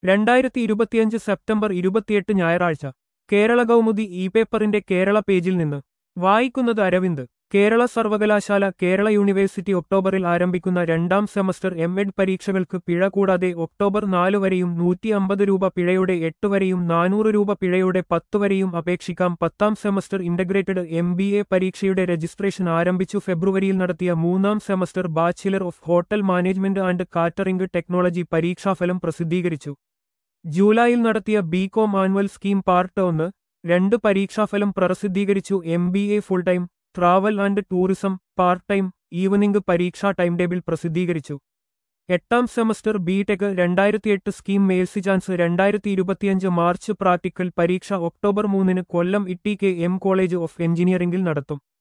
രണ്ടായിരത്തി ഇരുപത്തിയഞ്ച് സെപ്റ്റംബർ ഇരുപത്തിയെട്ട് ഞായറാഴ്ച കേരള കൗമുദി ഇ പേപ്പറിന്റെ കേരള പേജിൽ നിന്ന് വായിക്കുന്നത് അരവിന്ദ് കേരള സർവകലാശാല കേരള യൂണിവേഴ്സിറ്റി ഒക്ടോബറിൽ ആരംഭിക്കുന്ന രണ്ടാം സെമസ്റ്റർ എം എഡ് പരീക്ഷകൾക്ക് പിഴ കൂടാതെ ഒക്ടോബർ നാല് വരെയും നൂറ്റി അമ്പത് രൂപ പിഴയുടെ എട്ട് വരെയും നാനൂറ് രൂപ പിഴയുടെ പത്ത് വരെയും അപേക്ഷിക്കാം പത്താം semester integrated M B A പരീക്ഷയുടെ രജിസ്ട്രേഷൻ ആരംഭിച്ചു ഫെബ്രുവരിയിൽ നടത്തിയ മൂന്നാം semester bachelor of hotel management and catering technology പരീക്ഷാഫലം പ്രസിദ്ധീകരിച്ചു ജൂലൈയിൽ നടത്തിയ ബികോം ആനുവൽ സ്കീം പാർട്ട് ഒന്ന് രണ്ട് പരീക്ഷാഫലം പ്രസിദ്ധീകരിച്ചു M B A full time travel and tourism part time evening പരീക്ഷാ ടൈം ടേബിൾ പ്രസിദ്ധീകരിച്ചു എട്ടാം സെമസ്റ്റർ ബി ടെക് രണ്ടായിരത്തിയെട്ട് സ്കീം മേൽസി ചാൻസ് രണ്ടായിരത്തി ഇരുപത്തിയഞ്ച് മാർച്ച് പ്രാക്ടിക്കൽ പരീക്ഷ ഒക്ടോബർ മൂന്നിന് കൊല്ലം ഇ T K M college of എഞ്ചിനീയറിംഗിൽ നടത്തും